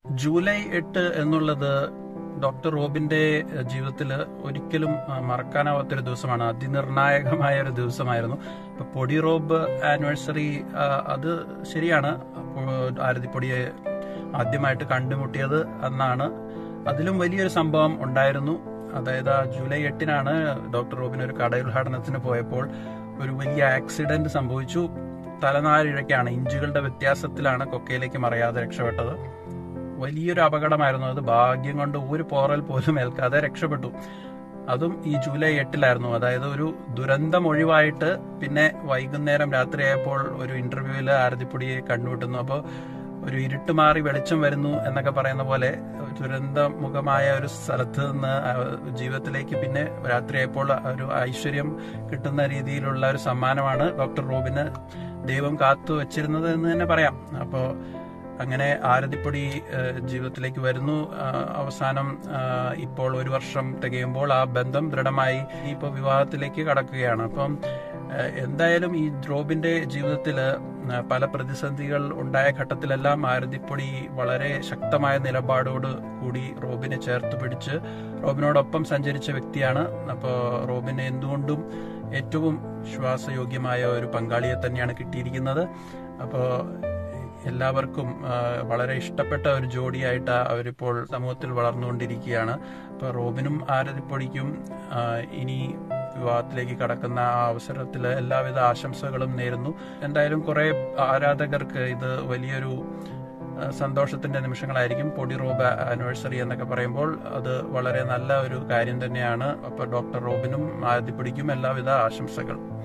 July എട്ട് എന്നുള്ളത് doctor റോബിന്റെ ജീവിതത്തിൽ ഒരിക്കലും ആ, മറക്കാനാവാത്തൊരു ദിവസമാണ് അതിനിർണായകമായ ഒരു ദിവസമായിരുന്നു ഇപ്പൊ പൊടി റോബ് ആനിവേഴ്സറി ആ, അത് ശരിയാണ് അപ്പോൾ ആരതിപ്പൊടിയെ ആദ്യമായിട്ട് കണ്ടുമുട്ടിയത് അന്നാണ് അതിലും വലിയൊരു സംഭവം ഉണ്ടായിരുന്നു അതായത് ആ ജൂലൈ എട്ടിനാണ് ഡോക്ടർ റോബിൻ ഒരു കടയുദ്ഘാടനത്തിന് പോയപ്പോൾ ഒരു വലിയ ആക്സിഡന്റ് സംഭവിച്ചു തലനാരിഴയ്ക്കാണ് ഇഞ്ചുകളുടെ വ്യത്യാസത്തിലാണ് കൊക്കയിലേക്ക് മറിയാതെ രക്ഷപ്പെട്ടത് വലിയൊരു അപകടമായിരുന്നു അത് ഭാഗ്യം കൊണ്ട് ഒരു പോറൽ പോലും ഏൽക്കാതെ രക്ഷപ്പെട്ടു അതും ഈ ജൂലൈ എട്ടിലായിരുന്നു അതായത് ഒരു ദുരന്തം ഒഴിവായിട്ട് പിന്നെ വൈകുന്നേരം രാത്രിയായപ്പോൾ ഒരു ഇന്റർവ്യൂവിൽ ആരതിപ്പൊടിയെ കണ്ടുമുട്ടുന്നു അപ്പോൾ ഒരു ഇരുട്ട് മാറി വെളിച്ചം വരുന്നു എന്നൊക്കെ പറയുന്ന പോലെ ദുരന്തമുഖമായ ഒരു സ്ഥലത്ത് നിന്ന് ആ ജീവിതത്തിലേക്ക് പിന്നെ രാത്രിയായപ്പോൾ ഒരു ഐശ്വര്യം കിട്ടുന്ന രീതിയിലുള്ള ഒരു സമ്മാനമാണ് ഡോക്ടർ റോബിന് ദൈവം കാത്തു വെച്ചിരുന്നത് എന്ന് തന്നെ പറയാം അപ്പോൾ അങ്ങനെ ആരതിപ്പൊടി ഏഹ്, ജീവിതത്തിലേക്ക് വരുന്നു ആ, അവസാനം ആ, ഇപ്പോൾ ഒരു വർഷം തികയുമ്പോൾ ആ ബന്ധം ദൃഢമായി ഇപ്പോൾ വിവാഹത്തിലേക്ക് കടക്കുകയാണ് അപ്പം ഏഹ്, എന്തായാലും ഈ റോബിന്റെ ജീവിതത്തിൽ പല പ്രതിസന്ധികൾ ഉണ്ടായ ഘട്ടത്തിലെല്ലാം ആരതിപ്പൊടി വളരെ ശക്തമായ നിലപാടോട് കൂടി റോബിനെ ചേർത്ത് പിടിച്ച് റോബിനോടൊപ്പം സഞ്ചരിച്ച വ്യക്തിയാണ് അപ്പോൾ റോബിന് എന്തുകൊണ്ടും ഏറ്റവും വിശ്വാസയോഗ്യമായ ഒരു പങ്കാളിയെ തന്നെയാണ് കിട്ടിയിരിക്കുന്നത് അപ്പോൾ എല്ലാവർക്കും ആ, വളരെ ഇഷ്ടപ്പെട്ട ഒരു ജോഡിയായിട്ട് അവരിപ്പോൾ സമൂഹത്തിൽ വളർന്നുകൊണ്ടിരിക്കുകയാണ് അപ്പൊ റോബിനും ആരതിപ്പൊടിക്കും ആ, ഇനി വിവാഹത്തിലേക്ക് കടക്കുന്ന ആ അവസരത്തിൽ എല്ലാവിധ ആശംസകളും നേരുന്നു എന്തായാലും കുറെ ആരാധകർക്ക് ഇത് വലിയൊരു ആ, സന്തോഷത്തിന്റെ നിമിഷങ്ങളായിരിക്കും പൊടി റോബ് ആനിവേഴ്സറി എന്നൊക്കെ പറയുമ്പോൾ അത് വളരെ നല്ല ഒരു കാര്യം തന്നെയാണ് അപ്പൊ ഡോക്ടർ റോബിനും ആരതിപ്പൊടിക്കും എല്ലാവിധ ആശംസകൾ